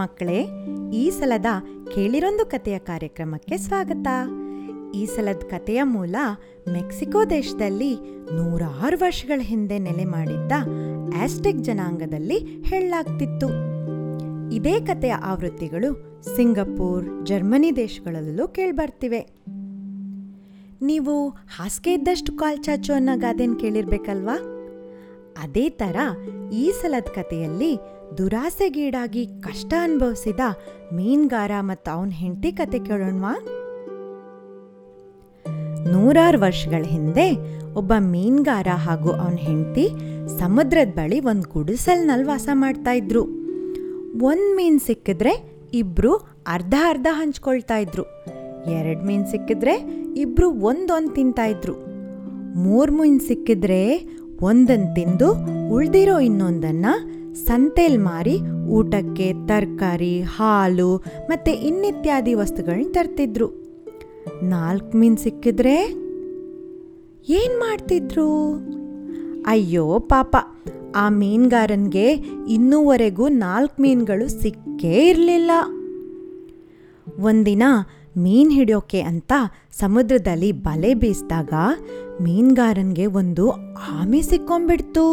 ಮಕ್ಕಳೇ ಈ ಸಲದ ಕೇಳಿರೊಂದು ಕಥೆಯ ಕಾರ್ಯಕ್ರಮಕ್ಕೆ ಸ್ವಾಗತ ಈ ಸಲದ ಕಥೆಯ ಮೂಲ ಮೆಕ್ಸಿಕೋ ದೇಶದಲ್ಲಿ ನೂರಾರು ವರ್ಷಗಳ ಹಿಂದೆ ನೆಲೆ ಮಾಡಿದ್ದ ಆಸ್ಟೆಕ್ ಜನಾಂಗದಲ್ಲಿ ಹೇಳಲಾಗ್ತಿತ್ತು ಇದೇ ಕಥೆಯ ಆವೃತ್ತಿಗಳು ಸಿಂಗಪೂರ್ ಜರ್ಮನಿ ದೇಶಗಳಲ್ಲೂ ಕೇಳ್ಬರ್ತಿವೆ ನೀವು ಹಾಸಿಗೆ ಇದ್ದಷ್ಟು ಕಾಲ್ ಚಾಚು ಅನ್ನೋ ಗಾದೆನ ಕೇಳಿರ್ಬೇಕಲ್ವಾ ಅದೇ ಥರ ಈ ಸಲದ ಕಥೆಯಲ್ಲಿ ದುರಾಸೆಗೀಡಾಗಿ ಕಷ್ಟ ಅನುಭವಿಸಿದ ಮೀನುಗಾರ ಮತ್ತು ಅವನ ಹೆಂಡತಿ ಕತೆ ಕೇಳೋಣವಾ ನೂರಾರು ವರ್ಷಗಳ ಹಿಂದೆ ಒಬ್ಬ ಮೀನುಗಾರ ಹಾಗೂ ಅವನ ಹೆಂಡತಿ ಸಮುದ್ರದ ಬಳಿ ಒಂದು ಗುಡಿಸಲ್ನಲ್ಲಿ ವಾಸ ಮಾಡ್ತಾ ಇದ್ರು ಒಂದು ಮೀನು ಸಿಕ್ಕಿದ್ರೆ ಇಬ್ರು ಅರ್ಧ ಅರ್ಧ ಹಂಚ್ಕೊಳ್ತಾ ಇದ್ರು ಎರಡು ಮೀನು ಸಿಕ್ಕಿದ್ರೆ ಇಬ್ರು ಒಂದೊಂದು ತಿಂತಾ ಇದ್ರು ಮೂರು ಮೀನು ಸಿಕ್ಕಿದ್ರೆ ಒಂದನ್ನು ತಿಂದು ಉಳ್ದಿರೋ ಇನ್ನೊಂದನ್ನ ಸಂತೆಲ್ ಮಾರಿ ಊಟಕ್ಕೆ ತರಕಾರಿ ಹಾಲು ಮತ್ತೆ ಇನ್ನಿತ್ಯಾದಿ ವಸ್ತುಗಳನ್ನ ತರ್ತಿದ್ರು ನಾಲ್ಕು ಮೀನು ಸಿಕ್ಕಿದ್ರೆ ಏನ್ ಮಾಡ್ತಿದ್ರು ಅಯ್ಯೋ ಪಾಪ ಆ ಮೀನುಗಾರನ್ಗೆ ಇನ್ನೂವರೆಗೂ ನಾಲ್ಕು ಮೀನುಗಳು ಸಿಕ್ಕೇ ಇರಲಿಲ್ಲ ಒಂದಿನ ಮೀನ್ ಹಿಡಿಯೋಕೆ ಅಂತ ಸಮುದ್ರದಲ್ಲಿ ಬಲೆ ಬೀಸಿದಾಗ ಮೀನುಗಾರನ್ಗೆ ಒಂದು ಆಮೆ ಸಿಕ್ಕೊಂಡ್ಬಿಡ್ತು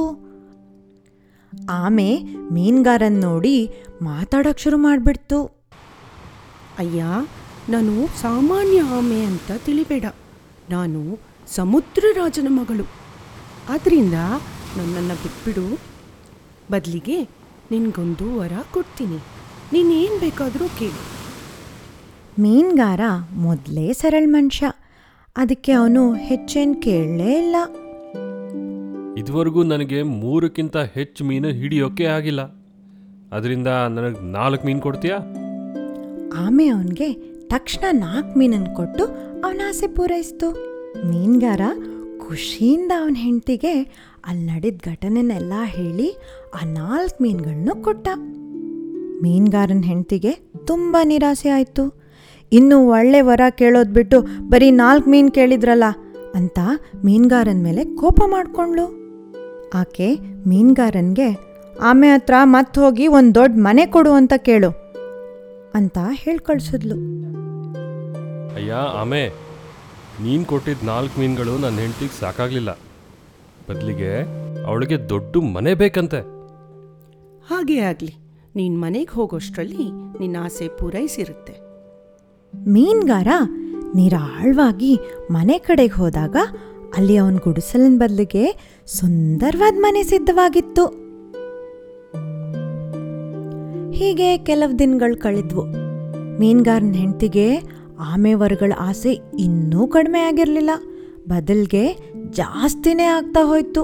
ಆಮೆ ಮೀನುಗಾರನ್ ನೋಡಿ ಮಾತಾಡೋಕೆ ಶುರು ಮಾಡಿಬಿಡ್ತು ಅಯ್ಯ ನಾನು ಸಾಮಾನ್ಯ ಆಮೆ ಅಂತ ತಿಳಿಬೇಡ ನಾನು ಸಮುದ್ರ ರಾಜನ ಮಗಳು ಆದ್ರಿಂದ ನನ್ನನ್ನು ಬಿಟ್ಬಿಡು ಬದಲಿಗೆ ನಿನ್ಗೊಂದು ವರ ಕೊಡ್ತೀನಿ ನೀನೇನು ಬೇಕಾದರೂ ಕೇಳು ಮೀನುಗಾರ ಮೊದಲೇ ಸರಳ ಮನುಷ್ಯ ಅದಕ್ಕೆ ಅವನು ಹೆಚ್ಚೇನು ಕೇಳಲೇ ಇಲ್ಲ ಇದುವರೆಗೂ ನನಗೆ ಮೂರಕ್ಕಿಂತ ಹೆಚ್ಚು ಮೀನು ಹಿಡಿಯೋಕೆ ಆಗಿಲ್ಲ ಅದರಿಂದ ನನಗೆ ನಾಲ್ಕು ಮೀನು ಕೊಡ್ತೀಯಾ ಆಮೆ ಅವನಿಗೆ ತಕ್ಷಣ ನಾಲ್ಕು ಮೀನನ್ನು ಕೊಟ್ಟು ಅವನ ಆಸೆ ಪೂರೈಸ್ತು ಮೀನುಗಾರ ಖುಷಿಯಿಂದ ಅವನ ಹೆಂಡತಿಗೆ ಅಲ್ಲಿ ನಡೆದ ಘಟನೆನೆಲ್ಲ ಹೇಳಿ ಆ ನಾಲ್ಕು ಮೀನುಗಳನ್ನು ಕೊಟ್ಟ ಮೀನುಗಾರನ ಹೆಂಡತಿಗೆ ತುಂಬ ನಿರಾಸೆ ಆಯಿತು ಇನ್ನು ಒಳ್ಳೆ ವರ ಕೇಳೋದು ಬಿಟ್ಟು ಬರೀ ನಾಲ್ಕು ಮೀನು ಕೇಳಿದ್ರಲ್ಲ ಅಂತ ಮೀನುಗಾರನ ಮೇಲೆ ಕೋಪ ಮಾಡಿಕೊಂಡ್ಳು ಆಕೆ ಮೀನುಗಾರನ್ಗೆ ಆಮೆ ಹತ್ರ ಮತ್ತೆ ಹೋಗಿ ಒಂದು ದೊಡ್ಡ ಮನೆ ಕೊಡು ಅಂತ ಕೇಳು ಅಂತ ಹೇಳ್ಕಳ್ಸಿದ್ಲು ಅಯ್ಯ ಆಮೆ ನೀನು ಕೊಟ್ಟಿದ್ದ ನಾಲ್ಕು ಮೀನುಗಳು ನನ್ನ ಹೆಂಡತಿಗೆ ಸಾಕಾಗಲಿಲ್ಲ ಬದಲಿಗೆ ಅವಳಿಗೆ ದೊಡ್ಡ ಮನೆ ಬೇಕಂತೆ ಹಾಗೇ ಆಗಲಿ ನೀನು ಮನೆಗೆ ಹೋಗೋಷ್ಟರಲ್ಲಿ ನಿನ್ನ ಆಸೆ ಪೂರೈಸಿರುತ್ತೆ ಮೀನ್ಗಾರ ನಿರಾಳವಾಗಿ ಮನೆ ಕಡೆಗೆ ಹೋದಾಗ ಅಲ್ಲಿ ಅವನ ಗುಡಿಸಲಿನ ಬದಲಿಗೆ ಸುಂದರವಾದ ಮನೆ ಸಿದ್ಧವಾಗಿತ್ತು ಹೀಗೆ ಕೆಲವು ದಿನಗಳು ಕಳೆದ್ವು ಮೀನ್ಗಾರನ ಹೆಂಡತಿಗೆ ಆಮೆವರ್ಗಳ ಆಸೆ ಇನ್ನೂ ಕಡಿಮೆ ಆಗಿರಲಿಲ್ಲ ಬದಲ್ಗೆ ಜಾಸ್ತಿನೇ ಆಗ್ತಾ ಹೋಯ್ತು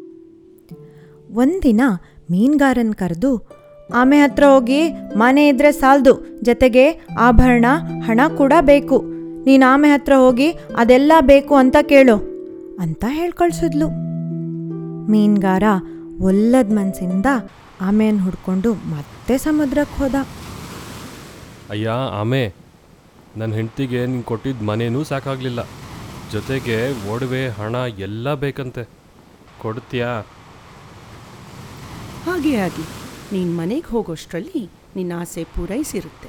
ಒಂದಿನ ಮೀನ್ಗಾರನ್ ಕರೆದು ಆಮೆ ಹತ್ರ ಹೋಗಿ ಮನೆ ಇದ್ರೆ ಸಾಲದು ಜೊತೆಗೆ ಆಭರಣ ಹಣ ಕೂಡ ಬೇಕು ನೀನು ಆಮೆ ಹತ್ರ ಹೋಗಿ ಅದೆಲ್ಲ ಬೇಕು ಅಂತ ಕೇಳು ಅಂತ ಹೇಳ್ಕಳ್ಸಿದ್ಲು ಮೀನ್ಗಾರ ಒಲ್ಲದ ಮನಸ್ಸಿಂದ ಆಮೆಯನ್ನು ಹುಡ್ಕೊಂಡು ಮತ್ತೆ ಸಮುದ್ರಕ್ಕೆ ಹೋದ ಅಯ್ಯ ಆಮೆ ನನ್ನ ಹೆಂಡತಿಗೆ ನೀನು ಕೊಟ್ಟಿದ್ದ ಮನೇನೂ ಸಾಕಾಗಲಿಲ್ಲ ಜೊತೆಗೆ ಒಡವೆ ಹಣ ಎಲ್ಲ ಬೇಕಂತೆ ಕೊಡ್ತೀಯಾ ಹಾಗೇ ಆಗಲಿ ನೀನು ಮನೆಗೆ ಹೋಗೋಷ್ಟರಲ್ಲಿ ನಿನ್ನ ಆಸೆ ಪೂರೈಸಿರುತ್ತೆ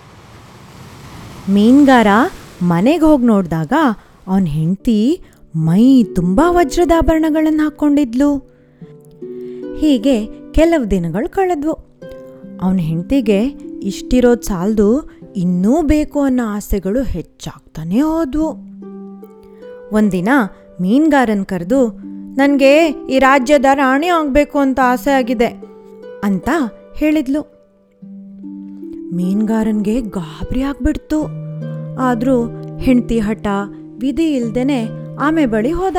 ಮೀನ್ಗಾರ ಮನೆಗೆ ಹೋಗಿ ನೋಡಿದಾಗ ಅವನ ಹೆಂಡತಿ ಮೈ ತುಂಬ ವಜ್ರದ ಆಭರಣಗಳನ್ನು ಹಾಕ್ಕೊಂಡಿದ್ಲು ಹೀಗೆ ಕೆಲವು ದಿನಗಳು ಕಳೆದ್ವು ಅವನ ಹೆಂಡತಿಗೆ ಇಷ್ಟಿರೋದು ಸಾಲದು ಇನ್ನೂ ಬೇಕು ಅನ್ನೋ ಆಸೆಗಳು ಹೆಚ್ಚಾಗ್ತಾನೇ ಹೋದ್ವು ಒಂದಿನ ಮೀನ್ಗಾರನ್ ಕರೆದು ನನಗೆ ಈ ರಾಜ್ಯದ ರಾಣಿ ಆಗಬೇಕು ಅಂತ ಆಸೆ ಆಗಿದೆ ಅಂತ ಹೇಳಿದ್ಲು ಮೀನ್ಗಾರನ್ಗೆ ಗಾಬರಿ ಆಗ್ಬಿಡ್ತು ಆದರೂ ಹೆಂಡತಿ ಹಠ ವಿಧಿ ಇಲ್ದೇನೆ ಆಮೆ ಬಳಿ ಹೋದ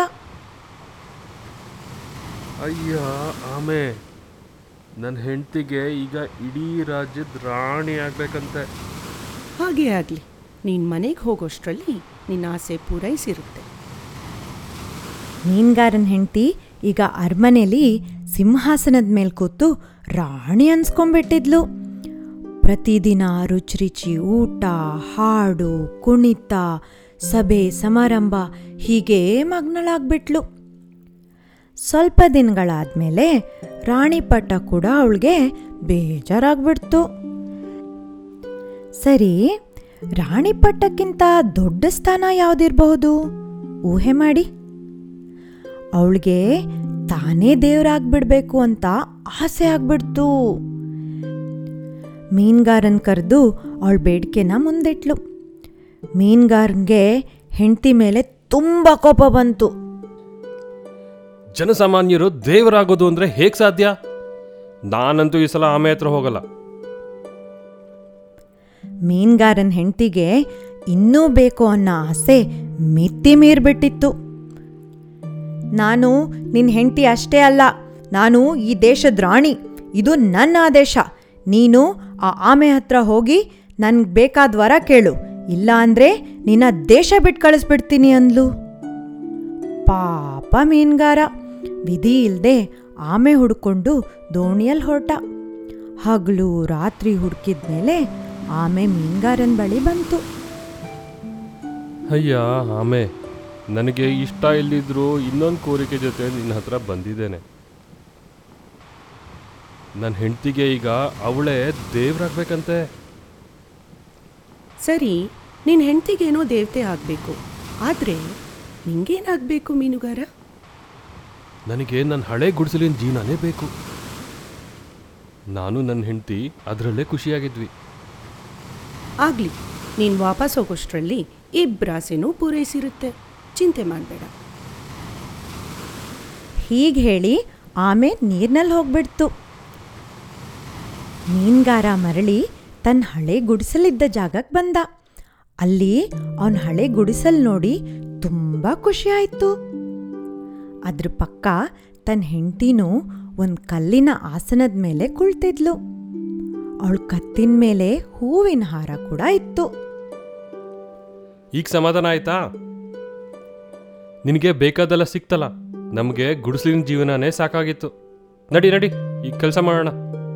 ಅಯ್ಯ ಆಮೆ ನನ್ನ ಹೆಂಡತಿಗೆ ಈಗ ಇಡೀ ರಾಜ್ಯದ ರಾಣಿ ಆಗ್ಬೇಕಂತೆ ಹಾಗೇ ಆಗಲಿ ನೀನು ಮನೆಗೆ ಹೋಗೋಷ್ಟರಲ್ಲಿ ನಿನ್ನ ಆಸೆ ಪೂರೈಸಿರುತ್ತೆ ಮೀನ್ಗಾರನ್ ಹೆಂಡತಿ ಈಗ ಅರಮನೆಯಲ್ಲಿ ಸಿಂಹಾಸನದ ಮೇಲೆ ಕೂತು ರಾಣಿ ಅನ್ಸ್ಕೊಂಡ್ಬಿಟ್ಟಿದ್ಲು ಪ್ರತಿದಿನ ರುಚಿ ರುಚಿ ಊಟ ಹಾಡು ಕುಣಿತ ಸಭೆ ಸಮಾರಂಭ ಹೀಗೇ ಮಗ್ನಳಾಗ್ಬಿಟ್ಲು ಸ್ವಲ್ಪ ದಿನಗಳಾದ್ಮೇಲೆ ರಾಣಿ ಪಟ್ಟ ಕೂಡ ಅವಳಿಗೆ ಬೇಜಾರಾಗ್ಬಿಡ್ತು ಸರಿ ರಾಣಿ ಪಟ್ಟಕ್ಕಿಂತ ದೊಡ್ಡ ಸ್ಥಾನ ಯಾವ್ದಿರಬಹುದು ಊಹೆ ಮಾಡಿ ಅವಳಿಗೆ ತಾನೇ ದೇವರಾಗ್ಬಿಡ್ಬೇಕು ಅಂತ ಆಸೆ ಆಗ್ಬಿಡ್ತು ಮೀನ್ಗಾರನ್ ಕರೆದು ಅವಳ ಬೇಡಿಕೆನ ಮುಂದಿಟ್ಲು ಮೀನ್ಗಾರನ್ಗೆ ಹೆಂಡತಿ ಮೇಲೆ ತುಂಬ ಕೋಪ ಬಂತು ಜನಸಾಮಾನ್ಯರು ದೇವರಾಗೋದು ಅಂದ್ರೆ ಹೇಗ್ ಸಾಧ್ಯ ನಾನಂತೂ ಈ ಸಲ ಆಮೆ ಹತ್ರ ಹೋಗಲ್ಲ ಮೀನ್ಗಾರನ್ ಹೆಂಡತಿಗೆ ಇನ್ನೂ ಬೇಕು ಅನ್ನೋ ಆಸೆ ಮಿತಿ ಮೀರ್ಬಿಟ್ಟಿತ್ತು ನಾನು ನಿನ್ನ ಹೆಂಡತಿ ಅಷ್ಟೇ ಅಲ್ಲ ನಾನು ಈ ದೇಶದ ರಾಣಿ ಇದು ನನ್ನ ಆದೇಶ ನೀನು ಆ ಆಮೆ ಹತ್ರ ಹೋಗಿ ನನ್ಗೆ ಬೇಕಾದ ವರ ಕೇಳು ಇಲ್ಲ ಅಂದ್ರೆ ನಿನ್ನ ದೇಶ ಬಿಟ್ಟು ಕಳಿಸ್ಬಿಡ್ತೀನಿ ಅಂದ್ಲು ಪಾಪ ಮೀನ್ಗಾರ ವಿಧಿ ಇಲ್ದೆ ಆಮೆ ಹುಡ್ಕೊಂಡು ದೋಣಿಯಲ್ಲಿ ಹೊರಟ ಹಗಲು ರಾತ್ರಿ ಹುಡುಕಿದ್ಮೇಲೆ ಆಮೆ ಮೀನ್ಗಾರನ್ ಬಳಿ ಬಂತು ಅಯ್ಯ ಆಮೆ ನನಗೆ ಇಷ್ಟ ಇಲ್ಲಿದ್ರು ಇನ್ನೊಂದು ಕೋರಿಕೆ ಜೊತೆ ನಿನ್ನ ಹತ್ರ ಬಂದಿದ್ದೇನೆ ನನ್ನ ಹೆಂಡತಿಗೆ ಈಗ ಅವಳೇ ದೇವ್ರಾಗ್ಬೇಕಂತೆ ಸರಿ ನಿನ್ನ ಹೆಂಡ್ತಿಗೇನೋ ದೇವತೆ ಆಗಬೇಕು ಆದರೆ ನಿಂಗೇನಾಗಬೇಕು ಮೀನುಗಾರ ನನಗೆ ನನ್ನ ಹಳೆ ಗುಡಿಸಲಿನ ಜೀವನನೇ ಬೇಕು ನಾನು ನನ್ನ ಹೆಂಡತಿ ಅದರಲ್ಲೇ ಖುಷಿಯಾಗಿದ್ವಿ ಆಗಲಿ ನೀನು ವಾಪಸ್ ಹೋಗೋಷ್ಟರಲ್ಲಿ ಇಬ್ಬರಾಸೆನೂ ಪೂರೈಸಿರುತ್ತೆ ಚಿಂತೆ ಮಾಡಬೇಡ ಹೀಗೆ ಹೇಳಿ ಆಮೆ ನೀರ್ನಲ್ಲಿ ಹೋಗ್ಬಿಡ್ತು ಮೀನ್ಗಾರ ಮರಳಿ ತನ್ನ ಹಳೆ ಗುಡಿಸಲಿದ್ದ ಜಾಗಕ್ಕೆ ಬಂದ ಅಲ್ಲಿ ಅವನ ಹಳೆ ಗುಡಿಸಲ್ ನೋಡಿ ತುಂಬ ಖುಷಿ ಆಯ್ತು ಅದ್ರ ಪಕ್ಕ ತನ್ನ ಹೆಂಡತಿನೂ ಒಂದು ಕಲ್ಲಿನ ಆಸನದ ಮೇಲೆ ಕುಳ್ತಿದ್ಲು ಅವಳ ಕತ್ತಿನ ಮೇಲೆ ಹೂವಿನ ಹಾರ ಕೂಡ ಇತ್ತು ಈಗ ಸಮಾಧಾನ ಆಯ್ತಾ ನಿನಗೆ ಬೇಕಾದೆಲ್ಲ ಸಿಕ್ತಲ್ಲ ನಮಗೆ ಗುಡಿಸಲಿನ ಜೀವನನೇ ಸಾಕಾಗಿತ್ತು ನಡಿ ನಡಿ ಈಗ ಕೆಲಸ ಮಾಡೋಣ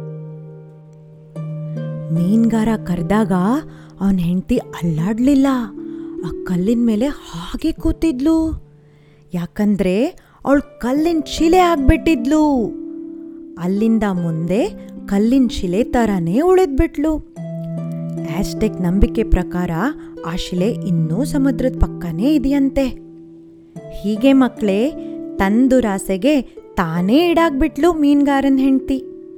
ಮೀನ್ಗಾರ ಕರೆದಾಗ ಅವನ ಹೆಂಡತಿ ಅಲ್ಲಾಡ್ಲಿಲ್ಲ ಆ ಕಲ್ಲಿನ ಮೇಲೆ ಹಾಗೆ ಕೂತಿದ್ಲು ಯಾಕಂದ್ರೆ ಅವಳು ಕಲ್ಲಿನ ಶಿಲೆ ಆಗ್ಬಿಟ್ಟಿದ್ಲು ಅಲ್ಲಿಂದ ಮುಂದೆ ಕಲ್ಲಿನ ಶಿಲೆ ಥರನೇ ಉಳಿದ್ಬಿಟ್ಲು ಆಸ್ಟೆಕ್ ನಂಬಿಕೆ ಪ್ರಕಾರ ಆ ಶಿಲೆ ಇನ್ನೂ ಸಮುದ್ರದ ಪಕ್ಕನೇ ಇದೆಯಂತೆ ಹೀಗೆ ಮಕ್ಕಳೇ ತನ್ನ ದುರಾಸೆಗೆ ತಾನೇ ಈಡಾಗ್ಬಿಟ್ಲು ಮೀನ್ಗಾರನ್ ಹೆಂಡತಿ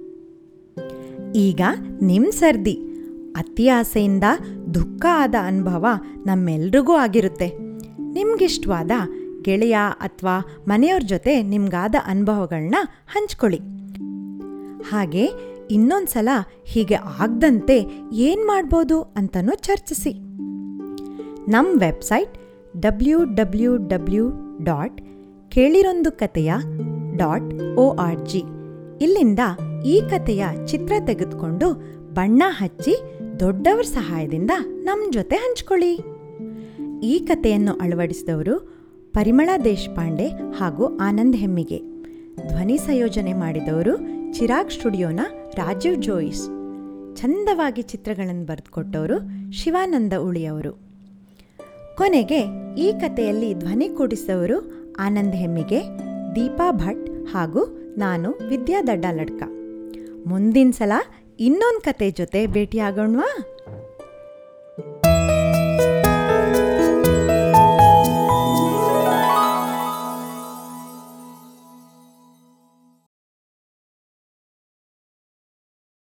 ಈಗ ನಿಮ್ ಸರ್ದಿ ಅತಿ ಆಸೆಯಿಂದ ದುಃಖ ಆದ ಅನುಭವ ನಮ್ಮೆಲ್ರಿಗೂ ಆಗಿರುತ್ತೆ ನಿಮ್ಗಿಷ್ಟವಾದ ಗೆಳೆಯ ಅಥವಾ ಮನೆಯವ್ರ ಜೊತೆ ನಿಮ್ಗಾದ ಅನುಭವಗಳನ್ನ ಹಂಚ್ಕೊಳ್ಳಿ ಹಾಗೆ ಇನ್ನೊಂದ್ಸಲ ಹೀಗೆ ಆಗದಂತೆ ಏನು ಮಾಡ್ಬೋದು ಅಂತನೂ ಚರ್ಚಿಸಿ ನಮ್ಮ website W W W dot ಕೇಳಿರೊಂದು ಕತೆಯ ಡಾಟ್ ಒ ಆರ್ ಜಿ ಇಲ್ಲಿಂದ ಈ ಕತೆಯ ಚಿತ್ರ ತೆಗೆದುಕೊಂಡು ಬಣ್ಣ ಹಚ್ಚಿ ದೊಡ್ಡವರ ಸಹಾಯದಿಂದ ನಮ್ಮ ಜೊತೆ ಹಂಚ್ಕೊಳ್ಳಿ ಈ ಕತೆಯನ್ನು ಅಳವಡಿಸಿದವರು ಪರಿಮಳ ದೇಶಪಾಂಡೆ ಹಾಗೂ ಆನಂದ್ ಹೆಮ್ಮಿಗೆ ಧ್ವನಿ ಸಂಯೋಜನೆ ಮಾಡಿದವರು ಚಿರಾಗ್ ಸ್ಟುಡಿಯೋನ ರಾಜೀವ್ ಜೋಯಿಸ್ ಚಂದವಾಗಿ ಚಿತ್ರಗಳನ್ನು ಬರೆದುಕೊಟ್ಟವರು ಶಿವಾನಂದ ಉಳಿಯವರು ಕೊನೆಗೆ ಈ ಕಥೆಯಲ್ಲಿ ಧ್ವನಿ ಕೂಡಿಸಿದವರು ಆನಂದ್ ಹೆಮ್ಮಿಗೆ ದೀಪಾ ಭಟ್ ಹಾಗೂ ನಾನು ವಿದ್ಯಾ ದಡ್ಡ ಲಡ್ಕ ಮುಂದಿನ ಸಲ ಇನ್ನೊಂದು ಕತೆ ಜೊತೆ ಭೇಟಿಯಾಗೋಣವಾ